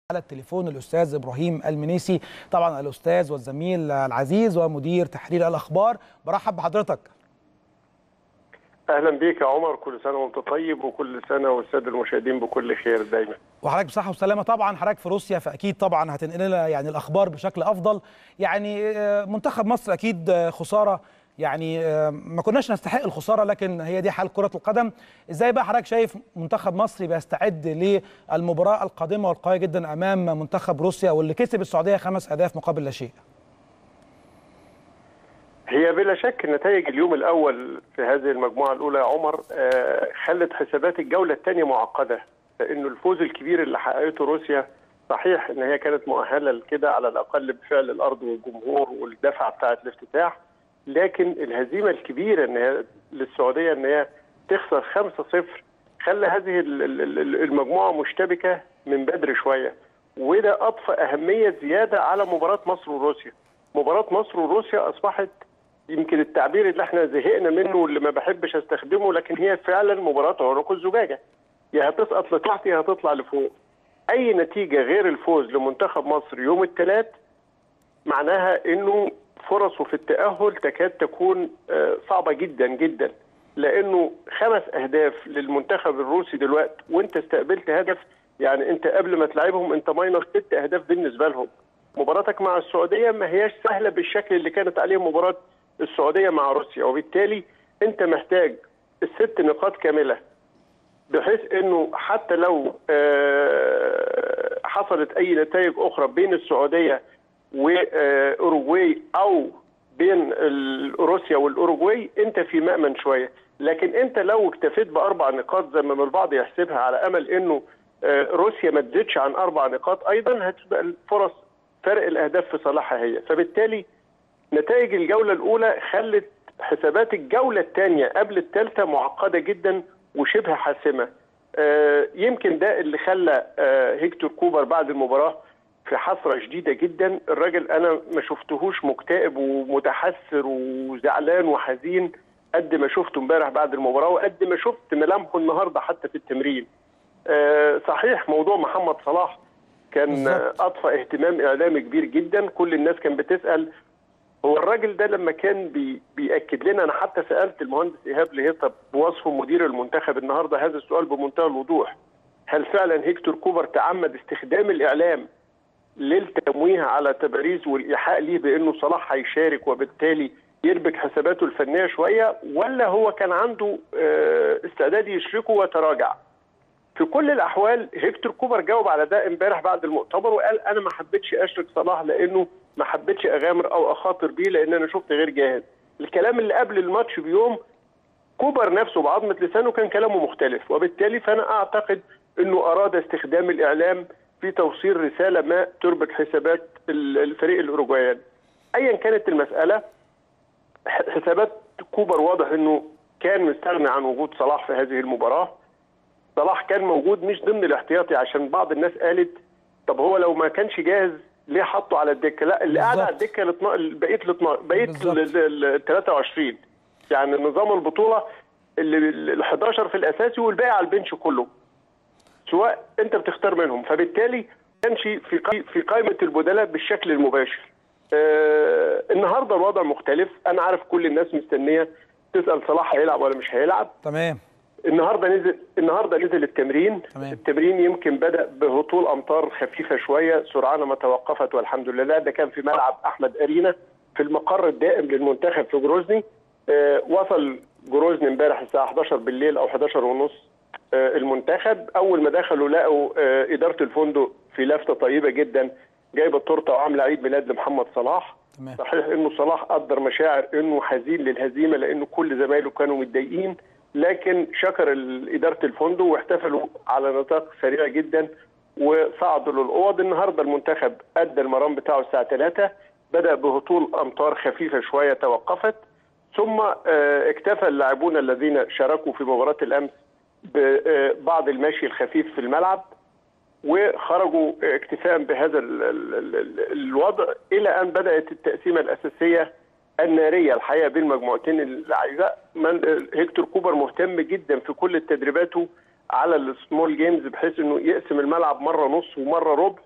على التليفون الاستاذ ابراهيم المنيسي طبعا الاستاذ والزميل العزيز ومدير تحرير الاخبار برحب بحضرتك اهلا بيك يا عمر كل سنه وانت طيب وكل سنه والساده المشاهدين بكل خير دايما وحضرتك بصحه وسلامه طبعا حضرتك في روسيا فاكيد طبعا هتنقل لنا يعني الاخبار بشكل افضل يعني منتخب مصر اكيد خساره يعني ما كناش نستحق الخساره لكن هي دي حال كره القدم ازاي بقى حضرتك شايف منتخب مصر بيستعد للمباراه القادمه والقويه جدا امام منتخب روسيا واللي كسب السعوديه خمس اهداف مقابل لا شيء هي بلا شك نتائج اليوم الاول في هذه المجموعه الاولى يا عمر خلت حسابات الجوله الثانيه معقده لانه الفوز الكبير اللي حققته روسيا صحيح ان هي كانت مؤهله لكده على الاقل بفعل الارض والجمهور والدفعه بتاعه الافتتاح لكن الهزيمه الكبيره ان هي للسعوديه ان هي تخسر 5-0 خلى هذه المجموعه مشتبكه من بدري شويه وده اضفى اهميه زياده على مباراه مصر وروسيا مباراه مصر وروسيا اصبحت يمكن التعبير اللي احنا زهقنا منه واللي ما بحبش استخدمه لكن هي فعلا مباراه عنق الزجاجه يا هتسقط لتحت يا هتطلع لفوق اي نتيجه غير الفوز لمنتخب مصر يوم الثلاث معناها انه فرصه في التاهل تكاد تكون صعبه جدا جدا لانه خمس اهداف للمنتخب الروسي دلوقتي وانت استقبلت هدف يعني انت قبل ما تلعبهم انت ماينس ست اهداف بالنسبه لهم مباراتك مع السعوديه ما هياش سهله بالشكل اللي كانت عليه مباراه السعوديه مع روسيا وبالتالي انت محتاج الست نقاط كامله بحيث انه حتى لو حصلت اي نتائج اخرى بين السعوديه واوروجواي او بين روسيا والاوروجواي انت في مأمن شويه لكن انت لو اكتفيت باربع نقاط زي ما البعض يحسبها على امل انه روسيا ما تزيدش عن اربع نقاط ايضا هتبقى الفرص فرق الاهداف في صالحها هي فبالتالي نتائج الجوله الاولى خلت حسابات الجوله الثانيه قبل الثالثه معقده جدا وشبه حاسمه يمكن ده اللي خلى هيكتور كوبر بعد المباراه في حسره شديده جدا الراجل انا ما شفتهوش مكتئب ومتحسر وزعلان وحزين قد ما شفته امبارح بعد المباراه وقد ما شفت ملامحه النهارده حتى في التمرين أه صحيح موضوع محمد صلاح كان بالزبط. اضفى اهتمام اعلامي كبير جدا كل الناس كان بتسال هو الراجل ده لما كان بي بياكد لنا انا حتى سالت المهندس ايهاب لهيطه بوصفه مدير المنتخب النهارده هذا السؤال بمنتهى الوضوح هل فعلا هيكتور كوبر تعمد استخدام الاعلام للتمويه على تباريز والايحاء ليه بانه صلاح هيشارك وبالتالي يربك حساباته الفنيه شويه ولا هو كان عنده استعداد يشركه وتراجع؟ في كل الاحوال هيكتور كوبر جاوب على ده امبارح بعد المؤتمر وقال انا ما حبيتش اشرك صلاح لانه ما حبيتش اغامر او اخاطر بيه لان انا شفت غير جاهز. الكلام اللي قبل الماتش بيوم كوبر نفسه بعظمه لسانه كان كلامه مختلف وبالتالي فانا اعتقد انه اراد استخدام الاعلام في توصيل رساله ما تربك حسابات الفريق الاوروجواياني. ايا كانت المساله حسابات كوبر واضح انه كان مستغني عن وجود صلاح في هذه المباراه. صلاح كان موجود مش ضمن الاحتياطي عشان بعض الناس قالت طب هو لو ما كانش جاهز ليه حطه على الدكه؟ لا اللي قاعد على الدكه بقيه بقيه ال 23 يعني نظام البطوله ال 11 في الاساسي والباقي على البنش كله. سواء انت بتختار منهم فبالتالي كانش في في قائمه البدلاء بالشكل المباشر. آه النهارده الوضع مختلف انا عارف كل الناس مستنيه تسال صلاح هيلعب ولا مش هيلعب. تمام. النهارده نزل النهارده نزل التمرين تمام. التمرين يمكن بدا بهطول امطار خفيفه شويه سرعان ما توقفت والحمد لله ده كان في ملعب احمد ارينا في المقر الدائم للمنتخب في جروزني آه وصل جروزني امبارح الساعه 11 بالليل او 11 ونص آه المنتخب اول ما دخلوا لقوا آه اداره الفندق في لفته طيبه جدا جايبه التورته وعامله عيد ميلاد لمحمد صلاح تمام. صحيح انه صلاح قدر مشاعر انه حزين للهزيمه لانه كل زمايله كانوا متضايقين لكن شكر اداره الفندق واحتفلوا على نطاق سريع جدا وصعدوا للاوض النهارده المنتخب ادى المرام بتاعه الساعه 3 بدا بهطول امطار خفيفه شويه توقفت ثم اكتفى اللاعبون الذين شاركوا في مباراه الامس ببعض المشي الخفيف في الملعب وخرجوا اكتفاء بهذا الوضع الى ان بدات التقسيمه الاساسيه الناريه الحقيقه بين مجموعتين الاعزاء هيكتور كوبر مهتم جدا في كل تدريباته على السمول جيمز بحيث انه يقسم الملعب مره نص ومره ربع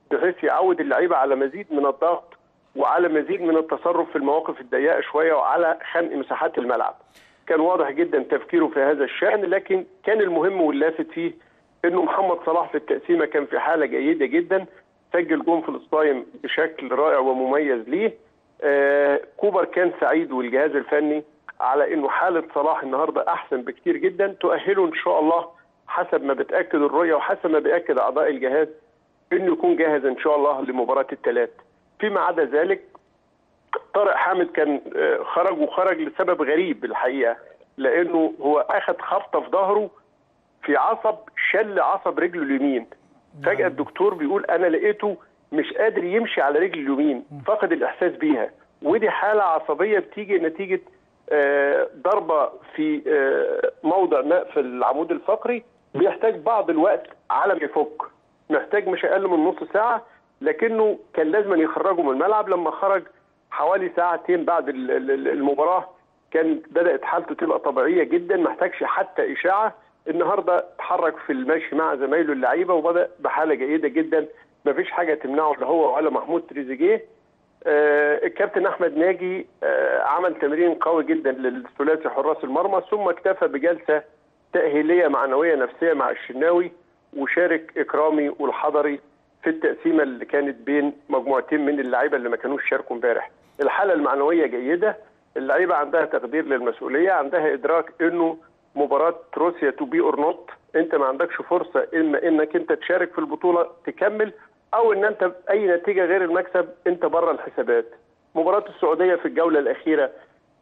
بحيث يعود اللعيبه على مزيد من الضغط وعلى مزيد من التصرف في المواقف الضيقه شويه وعلى خنق مساحات الملعب. كان واضح جدا تفكيره في هذا الشان لكن كان المهم واللافت فيه انه محمد صلاح في التقسيمه كان في حاله جيده جدا سجل جون في الصايم بشكل رائع ومميز ليه آه كوبر كان سعيد والجهاز الفني على انه حاله صلاح النهارده احسن بكتير جدا تؤهله ان شاء الله حسب ما بتاكد الرؤيه وحسب ما بياكد اعضاء الجهاز انه يكون جاهز ان شاء الله لمباراه الثلاث فيما عدا ذلك طارق حامد كان خرج وخرج لسبب غريب الحقيقه لانه هو اخذ خبطه في ظهره في عصب شل عصب رجله اليمين فجاه الدكتور بيقول انا لقيته مش قادر يمشي على رجله اليمين فقد الاحساس بيها ودي حاله عصبيه بتيجي نتيجه ضربه في موضع ما في العمود الفقري بيحتاج بعض الوقت على ما يفك محتاج مش اقل من نص ساعه لكنه كان لازم يخرجه من الملعب لما خرج حوالي ساعتين بعد المباراه كان بدات حالته تبقى طبيعيه جدا ما احتاجش حتى اشاعه النهارده اتحرك في المشي مع زمايله اللعيبه وبدا بحاله جيده جدا ما فيش حاجه تمنعه لا هو ولا محمود تريزيجيه آه الكابتن احمد ناجي آه عمل تمرين قوي جدا للثلاثي حراس المرمى ثم اكتفى بجلسه تاهيليه معنويه نفسيه مع الشناوي وشارك اكرامي والحضري في التقسيمه اللي كانت بين مجموعتين من اللعيبه اللي ما كانوش شاركوا امبارح. الحاله المعنويه جيده، اللعيبه عندها تقدير للمسؤوليه، عندها ادراك انه مباراه روسيا تو بي اور نوت، انت ما عندكش فرصه اما انك انت تشارك في البطوله تكمل او ان انت اي نتيجه غير المكسب انت بره الحسابات. مباراه السعوديه في الجوله الاخيره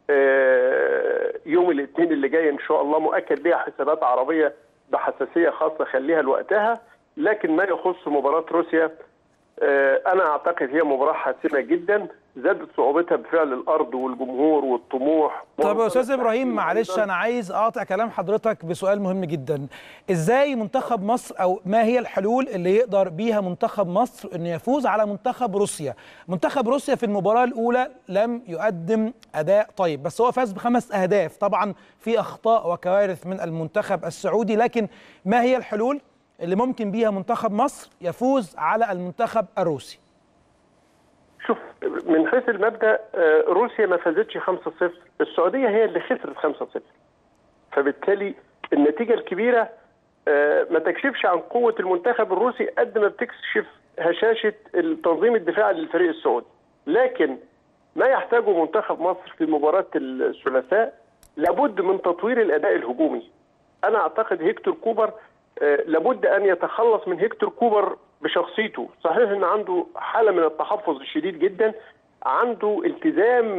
يوم الاثنين اللي جاي ان شاء الله مؤكد ليها حسابات عربيه بحساسيه خاصه خليها لوقتها لكن ما يخص مباراه روسيا انا اعتقد هي مباراه حاسمه جدا زادت صعوبتها بفعل الارض والجمهور والطموح طب يا استاذ ابراهيم معلش انا عايز اقاطع كلام حضرتك بسؤال مهم جدا ازاي منتخب مصر او ما هي الحلول اللي يقدر بيها منتخب مصر انه يفوز على منتخب روسيا منتخب روسيا في المباراه الاولى لم يقدم اداء طيب بس هو فاز بخمس اهداف طبعا في اخطاء وكوارث من المنتخب السعودي لكن ما هي الحلول اللي ممكن بيها منتخب مصر يفوز على المنتخب الروسي شوف من حيث المبدا روسيا ما فازتش 5-0 السعوديه هي اللي خسرت 5-0 فبالتالي النتيجه الكبيره ما تكشفش عن قوه المنتخب الروسي قد ما بتكشف هشاشه التنظيم الدفاعي للفريق السعودي لكن ما يحتاجه منتخب مصر في مباراه الثلاثاء لابد من تطوير الاداء الهجومي انا اعتقد هيكتور كوبر لابد ان يتخلص من هيكتور كوبر بشخصيته صحيح ان عنده حاله من التحفظ الشديد جدا عنده التزام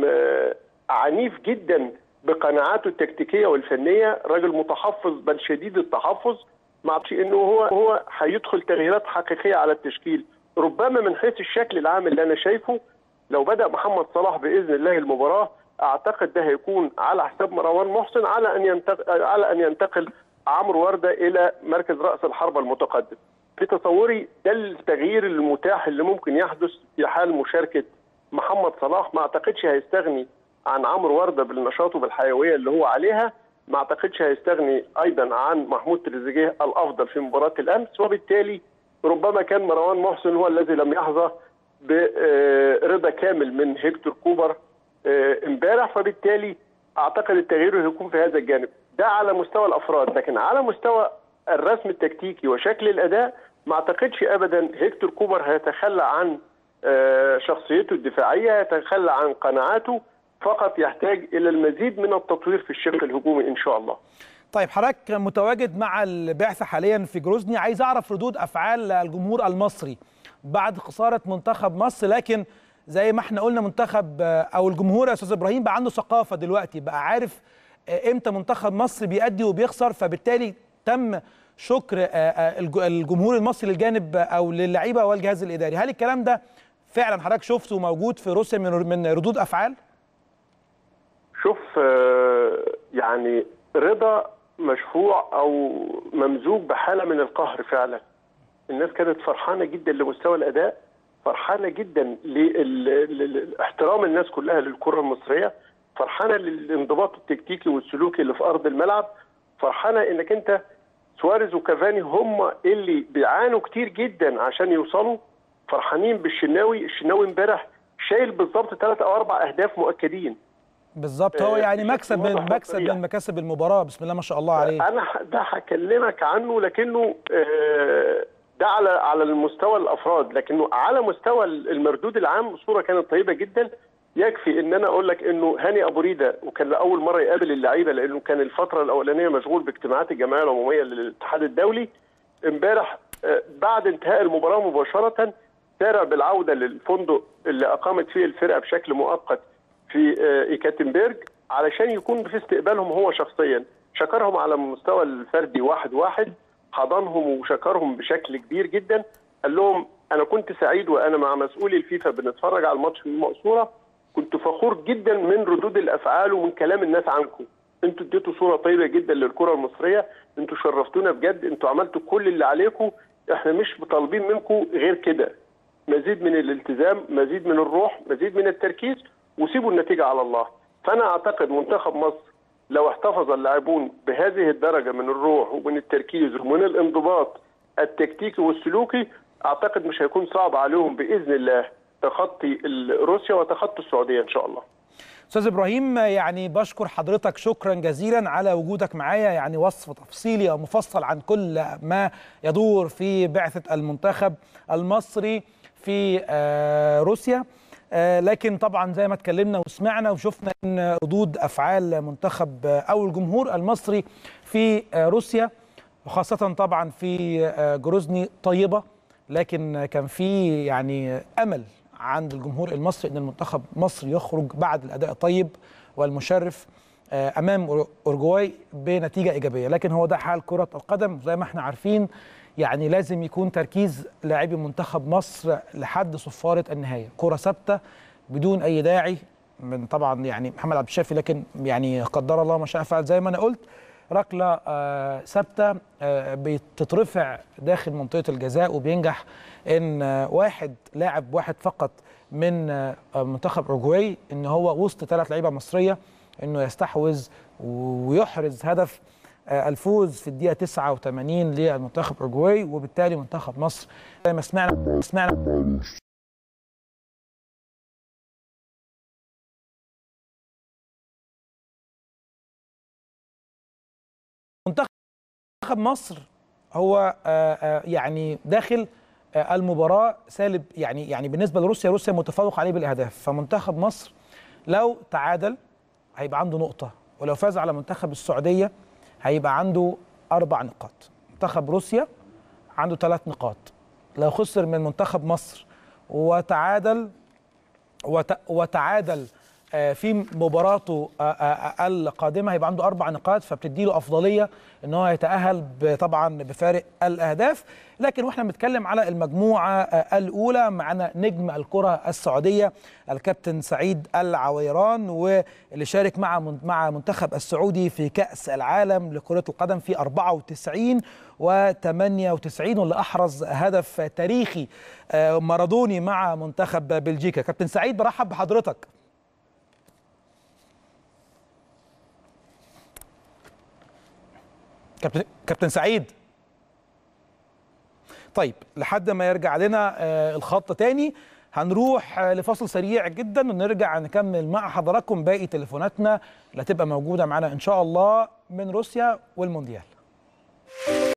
عنيف جدا بقناعاته التكتيكيه والفنيه راجل متحفظ بل شديد التحفظ ما اعرفش انه هو هو هيدخل تغييرات حقيقيه على التشكيل ربما من حيث الشكل العام اللي انا شايفه لو بدا محمد صلاح باذن الله المباراه اعتقد ده هيكون على حساب مروان محسن على ان ينتقل على ان ينتقل عمرو ورده الى مركز راس الحربه المتقدم. في تصوري ده التغيير المتاح اللي ممكن يحدث في حال مشاركه محمد صلاح ما اعتقدش هيستغني عن عمرو ورده بالنشاط وبالحيويه اللي هو عليها ما اعتقدش هيستغني ايضا عن محمود تريزيجيه الافضل في مباراه الامس وبالتالي ربما كان مروان محسن هو الذي لم يحظى برضا كامل من هيكتور كوبر امبارح فبالتالي اعتقد التغيير هيكون في هذا الجانب ده على مستوى الافراد لكن على مستوى الرسم التكتيكي وشكل الاداء ما اعتقدش ابدا هيكتور كوبر هيتخلى عن شخصيته الدفاعيه يتخلى عن قناعاته فقط يحتاج الى المزيد من التطوير في الشق الهجومي ان شاء الله طيب حضرتك متواجد مع البعثه حاليا في جروزني عايز اعرف ردود افعال الجمهور المصري بعد خساره منتخب مصر لكن زي ما احنا قلنا منتخب او الجمهور يا استاذ ابراهيم بقى عنده ثقافه دلوقتي بقى عارف امتى منتخب مصر بيأدي وبيخسر فبالتالي تم شكر الجمهور المصري للجانب او للعيبه والجهاز الاداري هل الكلام ده فعلا حضرتك شفته موجود في روسيا من ردود افعال شوف يعني رضا مشفوع او ممزوج بحاله من القهر فعلا الناس كانت فرحانه جدا لمستوى الاداء فرحانه جدا لاحترام الناس كلها للكره المصريه فرحانه للانضباط التكتيكي والسلوكي اللي في ارض الملعب فرحانه انك انت سواريز وكافاني هم اللي بيعانوا كتير جدا عشان يوصلوا فرحانين بالشناوي الشناوي امبارح شايل بالظبط ثلاث او اربع اهداف مؤكدين بالظبط هو آه، يعني بشكل مكسب من واضح مكسب وصريح. من مكاسب المباراه بسم الله ما شاء الله عليه انا ح- ده هكلمك عنه لكنه آه، ده على على المستوى الافراد لكنه على مستوى المردود العام الصوره كانت طيبه جدا يكفي ان انا اقول لك انه هاني ابو ريده وكان لاول مره يقابل اللعيبه لانه كان الفتره الاولانيه مشغول باجتماعات الجمعيه العموميه للاتحاد الدولي امبارح آه، بعد انتهاء المباراه مباشره سارع بالعوده للفندق اللي اقامت فيه الفرقه بشكل مؤقت في آه، ايكاتنبرج علشان يكون في استقبالهم هو شخصيا شكرهم على المستوى الفردي واحد واحد حضنهم وشكرهم بشكل كبير جدا قال لهم انا كنت سعيد وانا مع مسؤولي الفيفا بنتفرج على الماتش في المقصوره كنت فخور جدا من ردود الافعال ومن كلام الناس عنكم انتوا اديتوا صوره طيبه جدا للكره المصريه انتوا شرفتونا بجد انتوا عملتوا كل اللي عليكم احنا مش طالبين منكم غير كده مزيد من الالتزام مزيد من الروح مزيد من التركيز وسيبوا النتيجه على الله فانا اعتقد منتخب مصر لو احتفظ اللاعبون بهذه الدرجه من الروح ومن التركيز ومن الانضباط التكتيكي والسلوكي اعتقد مش هيكون صعب عليهم باذن الله تخطي ال- روسيا وتخطي السعوديه ان شاء الله استاذ ابراهيم يعني بشكر حضرتك شكرا جزيلا على وجودك معايا يعني وصف تفصيلي او مفصل عن كل ما يدور في بعثه المنتخب المصري في آه، روسيا آه، لكن طبعا زي ما اتكلمنا وسمعنا وشفنا ان ردود افعال منتخب آه، او الجمهور المصري في آه، روسيا وخاصه طبعا في آه، جروزني طيبه لكن كان في يعني امل عند الجمهور المصري ان المنتخب مصر يخرج بعد الاداء الطيب والمشرف آه، امام أور- اورجواي بنتيجه ايجابيه لكن هو ده حال كره القدم زي ما احنا عارفين يعني لازم يكون تركيز لاعبي منتخب مصر لحد صفاره النهايه كره ثابته بدون اي داعي من طبعا يعني محمد عبد الشافي لكن يعني قدر الله ما شاء فعل زي ما انا قلت ركله آه، ثابته آه، بتترفع داخل منطقه الجزاء وبينجح ان آه، واحد لاعب واحد فقط من آه، منتخب اوروجواي ان هو وسط ثلاث لعيبه مصريه انه يستحوذ ويحرز هدف آه، الفوز في الدقيقه 89 للمنتخب اوروجواي وبالتالي منتخب مصر زي ما سمعنا سمعنا منتخب مصر هو آه، آه، يعني داخل آه، المباراه سالب يعني يعني بالنسبه لروسيا روسيا متفوق عليه بالاهداف فمنتخب مصر لو تعادل هيبقى عنده نقطه ولو فاز على منتخب السعوديه هيبقى عنده اربع نقاط منتخب روسيا عنده ثلاث نقاط لو خسر من منتخب مصر وتعادل وت... وتعادل آه، في مباراته آه، آه، القادمه هيبقى عنده اربع نقاط فبتدي له افضليه ان هو يتاهل ب- طبعا بفارق الاهداف لكن واحنا بنتكلم على المجموعه آه، الاولى معنا نجم الكره السعوديه الكابتن سعيد العويران واللي شارك مع من- مع منتخب السعودي في كاس العالم لكره القدم في 94 و98 واللي احرز هدف تاريخي آه، مارادوني مع منتخب بلجيكا كابتن سعيد برحب بحضرتك كابتن كابتن سعيد طيب لحد ما يرجع لنا آه، الخط تاني هنروح آه، لفاصل سريع جدا ونرجع نكمل مع حضراتكم باقي تليفوناتنا اللي هتبقى موجوده معانا ان شاء الله من روسيا والمونديال